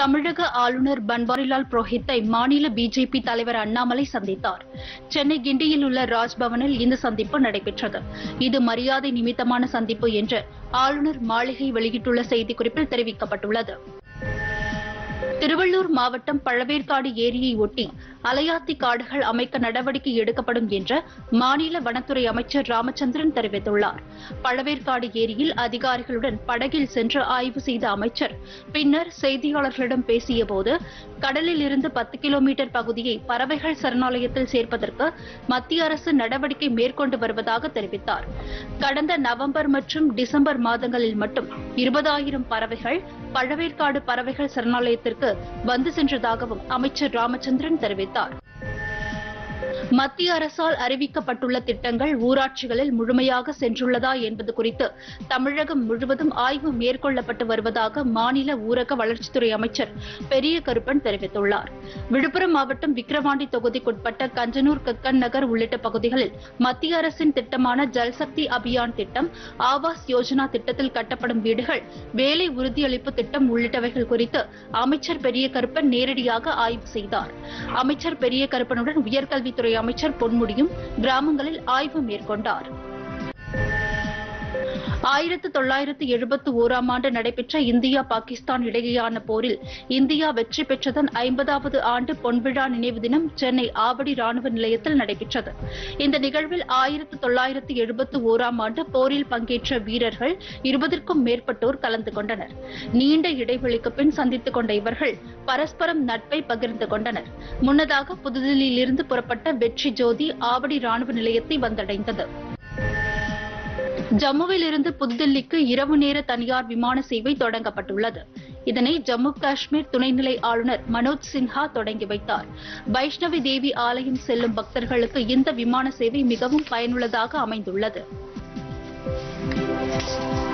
தமிழக ஆளுநர் பன்வாரிலால் புரோஹித்தை மாநில பிஜேபி தலைவர் அண்ணாமலை சந்தித்தார் சென்னை கிண்டியில் உள்ள ராஜ்பவனில் இந்த சந்திப்பு நடைபெற்றது இது மரியாதை நிமித்தமான சந்திப்பு என்று ஆளுநர் மாளிகை வெளியிட்டுள்ள செய்திக்குறிப்பில் தெரிவிக்கப்பட்டுள்ளது திருவள்ளூர் மாவட்டம் பழவேற்காடு ஏரியை ஒட்டி அலையாத்தி காடுகள் அமைக்க நடவடிக்கை எடுக்கப்படும் என்று மாநில வனத்துறை அமைச்சர் ராமச்சந்திரன் தெரிவித்துள்ளார் பழவேற்காடு ஏரியில் அதிகாரிகளுடன் படகில் சென்று ஆய்வு செய்த அமைச்சர் பின்னர் செய்தியாளர்களிடம் பேசியபோது கடலில் இருந்து பத்து கிலோமீட்டர் பகுதியை பறவைகள் சரணாலயத்தில் சேர்ப்பதற்கு மத்திய அரசு நடவடிக்கை மேற்கொண்டு வருவதாக தெரிவித்தார் கடந்த நவம்பர் மற்றும் டிசம்பர் மாதங்களில் மட்டும் இருபதாயிரம் பறவைகள் பழவேற்காடு பறவைகள் சரணாலயத்திற்கு வந்து சென்றதாகவும் அமைச்சர் ராமச்சந்திரன் தெரிவித்தார் மத்திய அரசால் அறிவிக்கப்பட்டுள்ள திட்டங்கள் ஊராட்சிகளில் முழுமையாக சென்றுள்ளதா என்பது குறித்து தமிழகம் முழுவதும் ஆய்வு மேற்கொள்ளப்பட்டு வருவதாக மாநில ஊரக வளர்ச்சித்துறை அமைச்சர் பெரிய கருப்பன் தெரிவித்துள்ளார் விழுப்புரம் மாவட்டம் விக்கிரவாண்டி தொகுதிக்குட்பட்ட கஞ்சனூர் கக்கன் நகர் உள்ளிட்ட பகுதிகளில் மத்திய அரசின் திட்டமான ஜல்சக்தி அபியான் திட்டம் ஆவாஸ் யோஜனா திட்டத்தில் கட்டப்படும் வீடுகள் வேலை உறுதியளிப்பு திட்டம் உள்ளிட்டவைகள் குறித்து அமைச்சர் பெரிய கருப்பன் நேரடியாக ஆய்வு செய்தார் அமைச்சர் பெரிய கருப்பனுடன் உயர்கல்வித்துறை அமைச்சர் பொன்முடியும் கிராமங்களில் ஆய்வு மேற்கொண்டார் ஆயிரத்து தொள்ளாயிரத்து எழுபத்து ஓராம் ஆண்டு நடைபெற்ற இந்தியா பாகிஸ்தான் இடையேயான போரில் இந்தியா வெற்றி பெற்றதன் ஐம்பதாவது ஆண்டு பொன்விழா நினைவு தினம் சென்னை ஆவடி ராணுவ நிலையத்தில் நடைபெற்றது இந்த நிகழ்வில் ஆயிரத்து தொள்ளாயிரத்து எழுபத்து ஓராம் ஆண்டு போரில் பங்கேற்ற வீரர்கள் இருபதற்கும் மேற்பட்டோர் கலந்து கொண்டனர் நீண்ட இடைவெளிக்கு பின் சந்தித்துக் கொண்ட இவர்கள் பரஸ்பரம் நட்பை பகிர்ந்து கொண்டனர் முன்னதாக புதுதில்லியிலிருந்து புறப்பட்ட வெற்றி ஜோதி ஆவடி ராணுவ நிலையத்தை வந்தடைந்தது ஜம்முவில் இருந்து புதுதில்லிக்கு இரவு நேர தனியார் விமான சேவை தொடங்கப்பட்டுள்ளது இதனை ஜம்மு காஷ்மீர் துணைநிலை ஆளுநர் மனோஜ் சின்ஹா தொடங்கி வைத்தார் வைஷ்ணவி தேவி ஆலயம் செல்லும் பக்தர்களுக்கு இந்த விமான சேவை மிகவும் பயனுள்ளதாக அமைந்துள்ளது